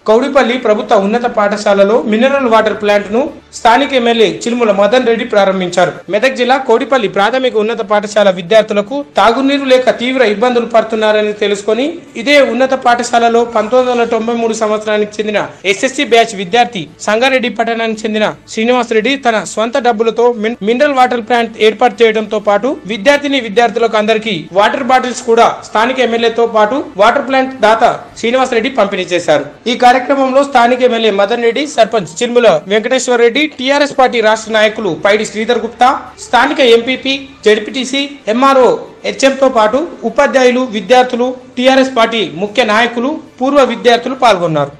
కౌడిపల్లి ప్రభుత్వ ఉన్నత పాఠశాలలో మినరల్ వాటర్ ప్లాంట్ ను స్థానిక ఎమ్మెల్యే చిలుముల మదన్ రెడ్డి ప్రారంభించారు మెదక్ జిల్లా కోడిపల్లి ప్రాథమిక ఉన్నత పాఠశాల విద్యార్థులకు తాగునీరు లేక తీవ్ర ఇబ్బందులు పడుతున్నారని తెలుసుకొని ఇదే ఉన్నత పాఠశాలలో పంతొమ్మిది వందల తొంభై మూడు సంవత్సరానికి చెందిన ఎస్ఎస్సి బ్యాచ్ విద్యార్థి సంగారెడ్డి పట్టణానికి చెందిన శ్రీనివాస్ రెడ్డి తన స్వంత డబ్బులతో మిన్- మినరల్ వాటర్ ప్లాంట్ ఏర్పాటు చేయడంతో పాటు విద్యార్థిని విద్యార్థులకు అందరికీ వాటర్ బాటిల్స్ కూడా స్థానిక ఎమ్మెల్యేతో పాటు వాటర్ ప్లాంట్ దాత శ్రీనివాస్ రెడ్డి పంపిణీ చేశారు ఈ కార్యక్రమంలో స్థానిక ఎమ్మెల్యే మదన్ రెడ్డి సర్పంచ్ చిల్ముల వెంకటేశ్వర రెడ్డి టీఆర్ఎస్ పార్టీ రాష్ట్ర నాయకులు పైడి శ్రీధర్ గుప్తా స్థానిక ఎంపీపీ జడ్పీటీసీ ఎంఆర్ఓ హెచ్ఎంతో పాటు ఉపాధ్యాయులు విద్యార్థులు టీఆర్ఎస్ పార్టీ ముఖ్య నాయకులు పూర్వ విద్యార్థులు పాల్గొన్నారు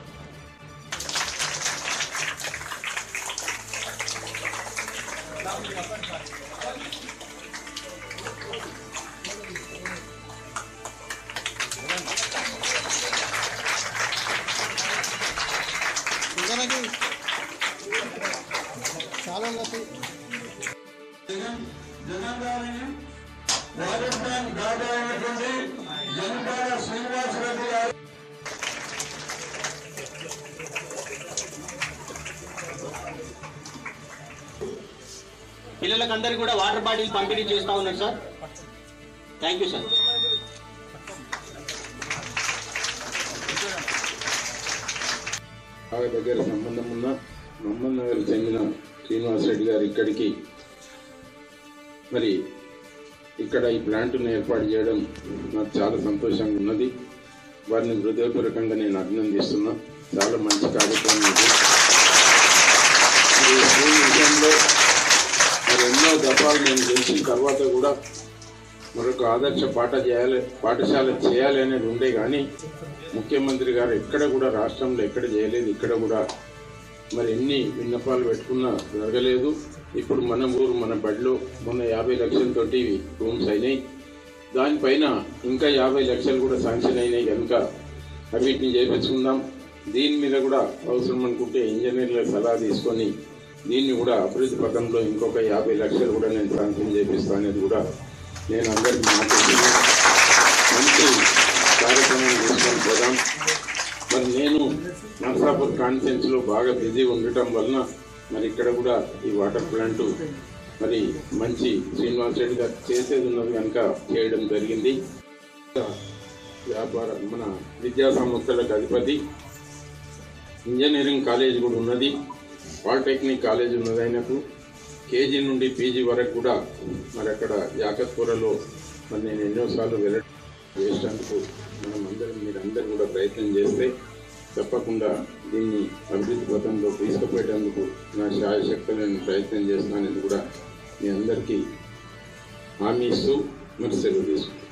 పిల్లలకందరికీ కూడా వాటర్ బాటిల్ పంపిణీ చేస్తా ఉన్నారు సార్ థ్యాంక్ యూ సార్ బాగా దగ్గర సంబంధం ఉన్న మహమ్మద్ నగర్ చెందిన శ్రీనివాస్ రెడ్డి గారు ఇక్కడికి మరి ఇక్కడ ఈ ప్లాంట్ను ఏర్పాటు చేయడం నాకు చాలా సంతోషంగా ఉన్నది వారిని హృదయపూర్వకంగా నేను అభినందిస్తున్నా చాలా మంచి కార్యక్రమం ఇది మరి ఈ స్కూల్ విషయంలో మరి ఎన్నో దఫాలు నేను గెలిచిన తర్వాత కూడా మరొక ఆదర్శ పాఠ చేయాలి పాఠశాల చేయాలి అనేది ఉండే కానీ ముఖ్యమంత్రి గారు ఎక్కడ కూడా రాష్ట్రంలో ఎక్కడ చేయలేదు ఇక్కడ కూడా మరి ఎన్ని విన్నపాలు పెట్టుకున్నా జరగలేదు ఇప్పుడు మన ఊరు మన బడిలో మొన్న యాభై లక్షలతోటి రూమ్స్ అయినాయి దానిపైన ఇంకా యాభై లక్షలు కూడా శాంక్షన్ అయినాయి కనుక వీటిని చేపించుకుందాం దీని మీద కూడా అవసరం అనుకుంటే ఇంజనీర్ల సలహా తీసుకొని దీన్ని కూడా అభివృద్ధి పథంలో ఇంకొక యాభై లక్షలు కూడా నేను శాంక్షన్ చేపిస్తాను అనేది కూడా నేను అందరికీ మాట్లాడుతున్నాను మంచి కార్యక్రమం తీసుకొని పోదాం మరి నేను నర్సాపూర్ కాన్ఫరెన్స్ లో బాగా బిజీ ఉండటం వలన మరి ఇక్కడ కూడా ఈ వాటర్ ప్లాంట్ మరి మంచి శ్రీనివాస్ రెడ్డి గారు చేసేది ఉన్నది కనుక చేయడం జరిగింది వ్యాపార మన విద్యా సంస్థలకు అధిపతి ఇంజనీరింగ్ కాలేజ్ కూడా ఉన్నది పాలిటెక్నిక్ కాలేజ్ ఉన్నది ఆయనకు కేజీ నుండి పీజీ వరకు కూడా మరి అక్కడ యాకత్పురలో మరి నేను ఎన్నోసార్లు వెళ్ళ చేసేందుకు మనం అందరం మీరందరూ కూడా ప్రయత్నం చేస్తే తప్పకుండా దీన్ని అభివృద్ధి పథంలో తీసుకుపోయేటందుకు నా శాయశక్తులు నేను ప్రయత్నం చేస్తున్నానని కూడా మీ అందరికీ హామీ ఇస్తూ మరి సెలవు తీసుకుంటాను